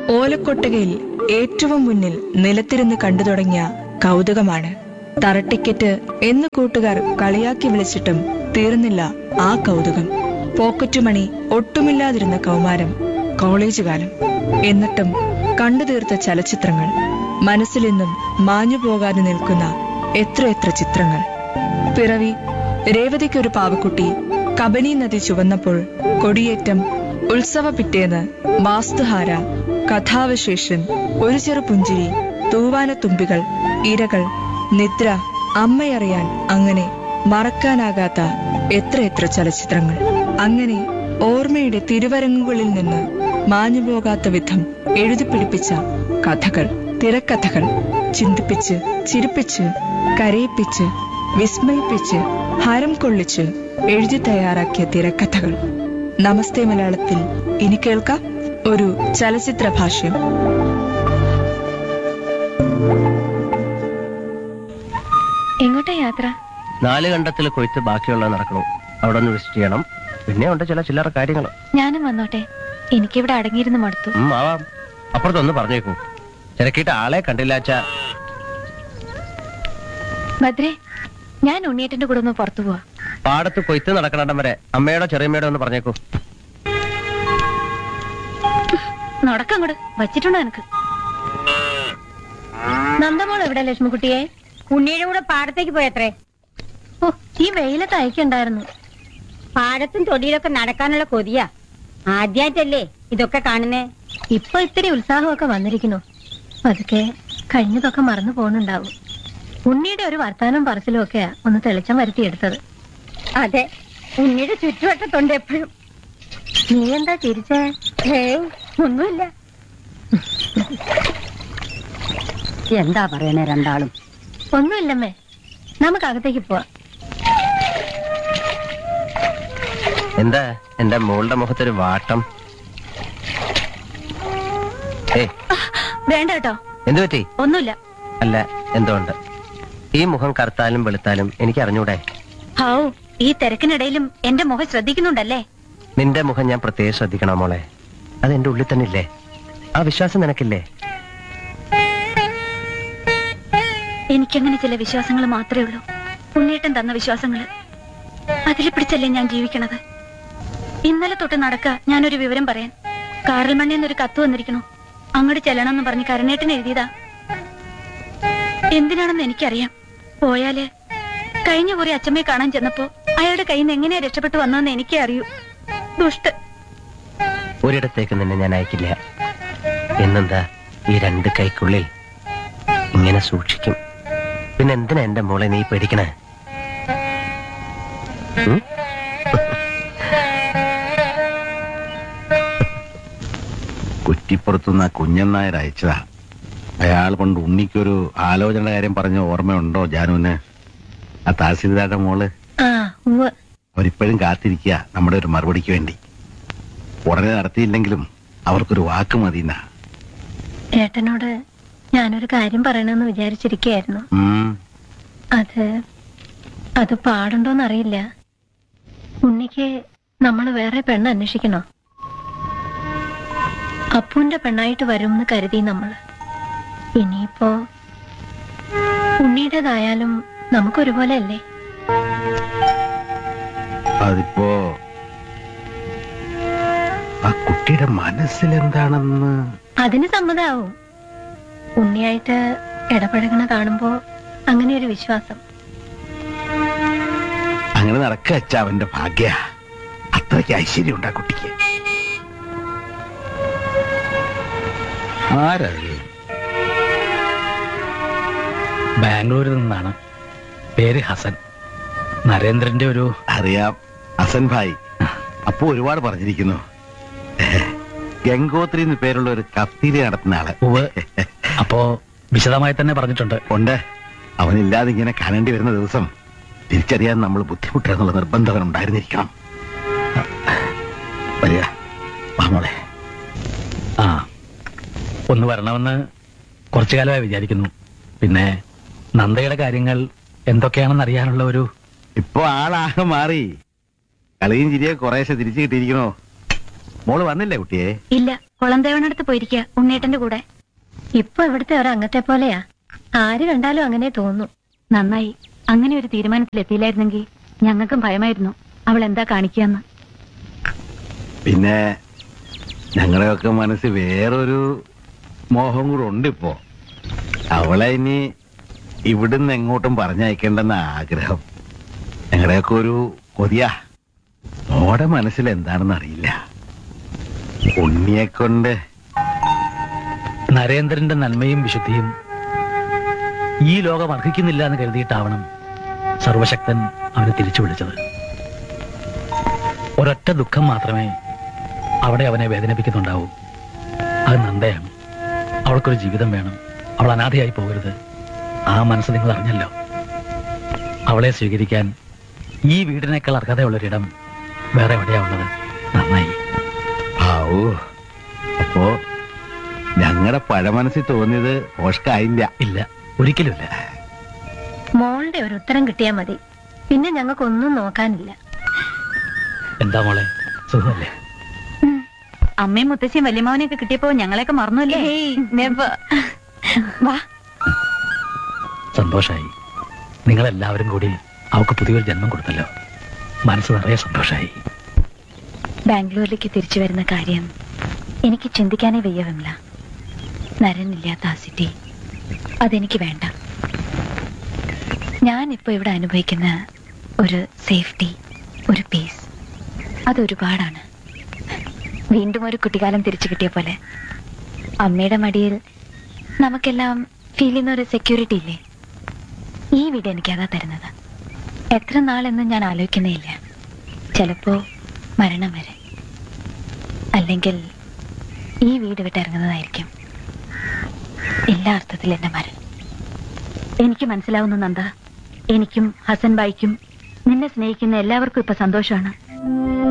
ഓലക്കൊട്ടകയിൽ ഏറ്റവും മുന്നിൽ നിലത്തിരുന്ന് കണ്ടു തുടങ്ങിയ കൗതുകമാണ് തറ ടിക്കറ്റ് എന്ന് കൂട്ടുകാർ കളിയാക്കി വിളിച്ചിട്ടും തീർന്നില്ല ആ കൗതുകം പോക്കറ്റുമണി ഒട്ടുമില്ലാതിരുന്ന കൗമാരം കോളേജ് കാലം എന്നിട്ടും കണ്ടു തീർത്ത ചലച്ചിത്രങ്ങൾ മനസ്സിലെന്നും മാഞ്ഞു പോകാതെ നിൽക്കുന്ന എത്രയെത്ര ചിത്രങ്ങൾ പിറവി രേവതിക്കൊരു പാവക്കുട്ടി കബനി നദി ചുവന്നപ്പോൾ കൊടിയേറ്റം ഉത്സവ പിറ്റേന്ന് വാസ്തുഹാര കഥാവശേഷൻ ഒരു ചെറു പുഞ്ചിരി തൂവാനത്തുമ്പികൾ ഇരകൾ നിദ്ര അമ്മയറിയാൻ അങ്ങനെ മറക്കാനാകാത്ത എത്രയെത്ര ചലച്ചിത്രങ്ങൾ അങ്ങനെ ഓർമ്മയുടെ തിരുവരങ്ങുകളിൽ നിന്ന് മാഞ്ഞുപോകാത്ത വിധം എഴുതിപ്പിടിപ്പിച്ച കഥകൾ തിരക്കഥകൾ ചിന്തിപ്പിച്ച് ചിരിപ്പിച്ച് കരയിപ്പിച്ച് വിസ്മയിപ്പിച്ച് ഹരം കൊള്ളിച്ച് എഴുതി തയ്യാറാക്കിയ തിരക്കഥകൾ നമസ്തേ മലയാളത്തിൽ ഇനി കേൾക്കാം ഒരു ചലച്ചിത്ര ഭാഷ്യം എങ്ങോട്ടാ യാത്ര നാല് കണ്ടത്തിൽ കൊയ്ത്ത് ബാക്കിയുള്ള നടക്കണു അവിടെ ഒന്ന് വിസിറ്റ് ചെയ്യണം പിന്നെ ഉണ്ട് ചില ചില്ലറ കാര്യങ്ങൾ ഞാനും വന്നോട്ടെ എനിക്കിവിടെ അടങ്ങിയിരുന്ന് മടുത്തു ആവാം അപ്പുറത്തൊന്ന് പറഞ്ഞേക്കൂ തിരക്കിയിട്ട് ആളെ കണ്ടില്ലാച്ചാ ഭദ്രേ ഞാൻ ഉണ്ണിയേട്ടന്റെ കൂടെ ഒന്ന് പുറത്തു പോവാ പാടത്ത് കൊയ്ത്ത് നടക്കണടം വരെ അമ്മയോടോ ചെറിയമ്മയോടോ ഒന്ന് പറഞ്ഞേക്കൂ നടക്കങ്ങോട്ട് വച്ചിട്ടുണ്ടോ എനക്ക് നന്ദമോൾ എവിടെ ലക്ഷ്മിക്കുട്ടിയെ ഉണ്ണിയുടെ കൂടെ പാടത്തേക്ക് പോയത്രേ ഓ ഈ വെയിലത്ത് അയക്കുണ്ടായിരുന്നു പാടത്തും തൊടിയിലൊക്കെ നടക്കാനുള്ള കൊതിയാ ആദ്യായിട്ടല്ലേ ഇതൊക്കെ കാണുന്നേ ഇപ്പൊ ഇത്തിരി ഉത്സാഹമൊക്കെ വന്നിരിക്കുന്നു പതുക്കെ കഴിഞ്ഞതൊക്കെ മറന്നു പോകുന്നുണ്ടാവും ഉണ്ണിയുടെ ഒരു വർത്താനം പറച്ചിലും ഒക്കെയാ ഒന്ന് തെളിച്ചം വരുത്തിയെടുത്തത് അതെ ഉണ്ണിയുടെ ചുറ്റുവട്ടത്തുണ്ട് എപ്പോഴും നീ എന്താ ചിരിച്ചേ ഏയ് ഒന്നുമില്ല എന്താ പറയണേ രണ്ടാളും ഒന്നുമില്ലമ്മേ നമുക്ക് അകത്തേക്ക് പോവാം എന്താ എന്റെ മോളുടെ മുഖത്തൊരു വാട്ടം ഏ വേണ്ട കേട്ടോ എന്തു പറ്റി ഒന്നുമില്ല അല്ല എന്തുകൊണ്ട് ഈ മുഖം കറുത്താലും വെളുത്താലും എനിക്ക് അറിഞ്ഞൂടെ ഹൗ ഈ തിരക്കിനിടയിലും എന്റെ മുഖം ശ്രദ്ധിക്കുന്നുണ്ടല്ലേ നിന്റെ മുഖം ഞാൻ പ്രത്യേകം ശ്രദ്ധിക്കണം മോളെ അത് എന്റെ ഉള്ളിൽ തന്നെ ഇല്ലേ ആ വിശ്വാസം നിനക്കില്ലേ എനിക്കങ്ങനെ ചില വിശ്വാസങ്ങൾ മാത്രമേ ഉള്ളൂ ഉണ്ണീട്ടൻ തന്ന വിശ്വാസങ്ങള് അതിൽ പിടിച്ചല്ലേ ഞാൻ ജീവിക്കണത് ഇന്നലെ തൊട്ട് നടക്ക ഞാനൊരു വിവരം പറയാൻ കാറിൽ മണ്ണിൽ ഒരു കത്ത് വന്നിരിക്കണു അങ്ങോട്ട് ചെല്ലണം എന്ന് പറഞ്ഞ് കരുണേട്ടൻ എഴുതിയതാ എന്തിനാണെന്ന് എനിക്കറിയാം പോയാല് കഴിഞ്ഞ കുറി അച്ഛമ്മയെ കാണാൻ ചെന്നപ്പോ അയാളുടെ കയ്യിൽ നിന്ന് എങ്ങനെയാ രക്ഷപ്പെട്ടു വന്നതെന്ന് എനിക്കേ അറിയൂ ദുഷ്ട ഒരിടത്തേക്ക് നിന്നെ ഞാൻ അയക്കില്ല എന്നെന്താ ഈ രണ്ട് കൈക്കുള്ളിൽ ഇങ്ങനെ സൂക്ഷിക്കും പിന്നെ എന്തിനാ എന്റെ മോളെ നീ പേടിക്കണേ ഉം? കുറ്റിപ്പുറത്തുനിന്ന് ആ കുഞ്ഞൻ നായർ അയച്ചതാ അയാൾ കൊണ്ട് ഉണ്ണിക്കൊരു ആലോചനയുടെ കാര്യം പറഞ്ഞ ഓർമ്മയുണ്ടോ ജാനുവിന് ആ തഹസീൽദാരുടെ മോള് ആ ഉവ്വ് അവരിപ്പോഴും കാത്തിരിക്കുക നമ്മുടെ ഒരു മറുപടിക്ക് വേണ്ടി ഉടനെ നടത്തിയില്ലെങ്കിലും അവർക്കൊരു വാക്ക് മതിന്നാ ഏട്ടനോട് ഞാനൊരു കാര്യം പറയണമെന്ന് വിചാരിച്ചിരിക്കുകയായിരുന്നു ഉം. അത് അത് പാടുണ്ടോന്നറിയില്ല ഉണ്ണിക്ക് നമ്മൾ വേറെ പെണ്ണ് അന്വേഷിക്കണോ അപ്പുവിന്റെ പെണ്ണായിട്ട് വരുമെന്ന് കരുതി നമ്മൾ ഇനിയിപ്പോ ഉണ്ണിയുടേതായാലും നമുക്കൊരുപോലെ അല്ലേ അതിപ്പോ ആ കുട്ടിയുടെ മനസ്സിലെന്താണെന്ന് അതിന് സമ്മതാവും ഉണ്ണിയായിട്ട് ഇടപഴകണ കാണുമ്പോ അങ്ങനെ ഒരു വിശ്വാസം അങ്ങനെ നടക്കുക അച്ഛ അവന്റെ ഭാഗ്യ അത്രയ്ക്ക് ഐശ്വര്യം ഉണ്ട് ആ കുട്ടിക്ക് ആരത് ബാംഗ്ലൂരിൽ നിന്നാണ് പേര് ഹസൻ നരേന്ദ്രന്റെ ഒരു അറിയാം ഹസൻ ഭായ് അപ്പൊ ഒരുപാട് പറഞ്ഞിരിക്കുന്നു ഗംഗോത്രി എന്ന് പേരുള്ള ഒരു കത്തിരി നടത്തുന്ന ആള് ഉവ് അപ്പോ വിശദമായി തന്നെ പറഞ്ഞിട്ടുണ്ട് ഉണ്ട് അവനില്ലാതെ ഇങ്ങനെ കാണേണ്ടി വരുന്ന ദിവസം തിരിച്ചറിയാൻ നമ്മൾ ബുദ്ധിമുട്ടെന്നുള്ള നിർബന്ധം അവൻ ഉണ്ടായിരുന്നിരിക്കണം വരിക വാ മോളെ ആ ഒന്ന് വരണമെന്ന് കുറച്ചു കാലമായി വിചാരിക്കുന്നു പിന്നെ നന്ദയുടെ കാര്യങ്ങൾ എന്തൊക്കെയാണെന്ന് അറിയാനുള്ള ഒരു ഇപ്പൊ ആളാകെ മാറി കളിയും ചിരിയെ കുറേശ്ശെ തിരിച്ചു കിട്ടിയിരിക്കണോ മോള് വന്നില്ലേ കുട്ടിയെ ഇല്ല കുളന്തേവനടുത്ത് പോയിരിക്കുക ഉണ്ണേട്ടന്റെ കൂടെ ഇപ്പൊ ഇവിടുത്തെ ഒരു അംഗത്തെ പോലെയാ ആര് കണ്ടാലും അങ്ങനെ തോന്നും നന്നായി അങ്ങനെ ഒരു തീരുമാനത്തിലെത്തിയില്ലായിരുന്നെങ്കിൽ ഞങ്ങൾക്കും ഭയമായിരുന്നു അവൾ എന്താ കാണിക്കാന്ന് പിന്നെ ഞങ്ങളുടെയൊക്കെ മനസ്സിൽ വേറൊരു മോഹം കൂടെ ഉണ്ട് ഇപ്പോ അവളെ ഇനി ഇവിടുന്ന് എങ്ങോട്ടും പറഞ്ഞയക്കേണ്ടെന്ന ആഗ്രഹം ഞങ്ങളുടെയൊക്കെ ഒരു കൊതിയാ മോടെ മനസ്സിൽ എന്താണെന്ന് അറിയില്ല ഉണ്ണിയെ കൊണ്ട് നരേന്ദ്രന്റെ നന്മയും വിശുദ്ധിയും ഈ ലോകം അർഹിക്കുന്നില്ല എന്ന് കരുതിയിട്ടാവണം സർവശക്തൻ അവനെ തിരിച്ചു വിളിച്ചത് ഒരൊറ്റ ദുഃഖം മാത്രമേ അവിടെ അവനെ വേദനിപ്പിക്കുന്നുണ്ടാവൂ അത് നന്ദയാണ് അവൾക്കൊരു ജീവിതം വേണം അവൾ അനാഥയായി പോകരുത് ആ മനസ്സ് നിങ്ങൾ അറിഞ്ഞല്ലോ അവളെ സ്വീകരിക്കാൻ ഈ വീടിനേക്കാൾ അർഹതയുള്ളൊരിടം വേറെ എവിടെയാ ഉള്ളത് നന്നായി ആവൂ അപ്പോ ഞങ്ങളുടെ പഴമനസ്സിൽ തോന്നിയത് പോഷ്കായില്ല ഇല്ല ഒരിക്കലുമില്ല മോളുടെ ഒരു ഉത്തരം കിട്ടിയാൽ മതി പിന്നെ ഞങ്ങൾക്കൊന്നും നോക്കാനില്ല എന്താ മോളെ സുഖമല്ലേ അമ്മയും മുത്തശ്ശിയും വല്യമാവനെയൊക്കെ കിട്ടിയപ്പോ ഞങ്ങളെയൊക്കെ മറന്നുല്ലേ വാ സന്തോഷായി നിങ്ങളെല്ലാവരും കൂടി അവൾക്ക് പുതിയൊരു ജന്മം കൊടുത്തല്ലോ മനസ്സ് നിറയെ സന്തോഷായി ബാംഗ്ലൂരിലേക്ക് തിരിച്ചു വരുന്ന കാര്യം എനിക്ക് ചിന്തിക്കാനേ വയ്യ വിമല നരനില്ലാത്ത ആ സിറ്റി അതെനിക്ക് വേണ്ട ഞാനിപ്പോ ഇവിടെ അനുഭവിക്കുന്ന ഒരു സേഫ്റ്റി ഒരു പീസ് അതൊരുപാടാണ് വീണ്ടും ഒരു കുട്ടിക്കാലം തിരിച്ചു കിട്ടിയ പോലെ അമ്മയുടെ മടിയിൽ നമുക്കെല്ലാം ഫീൽ ചെയ്യുന്ന ഒരു സെക്യൂരിറ്റി ഇല്ലേ ഈ വീട് എനിക്കതാ തരുന്നത് എത്ര നാളെന്ന് ഞാൻ ആലോചിക്കുന്നേ ഇല്ല ചിലപ്പോ മരണം വരെ അല്ലെങ്കിൽ ഈ വീട് വിട്ടിറങ്ങുന്നതായിരിക്കും എല്ലാ അർത്ഥത്തിൽ എന്റെ മരണം എനിക്ക് മനസ്സിലാവുന്നു നന്ദ എനിക്കും ഹസൻ ബായിക്കും നിന്നെ സ്നേഹിക്കുന്ന എല്ലാവർക്കും ഇപ്പൊ സന്തോഷമാണ്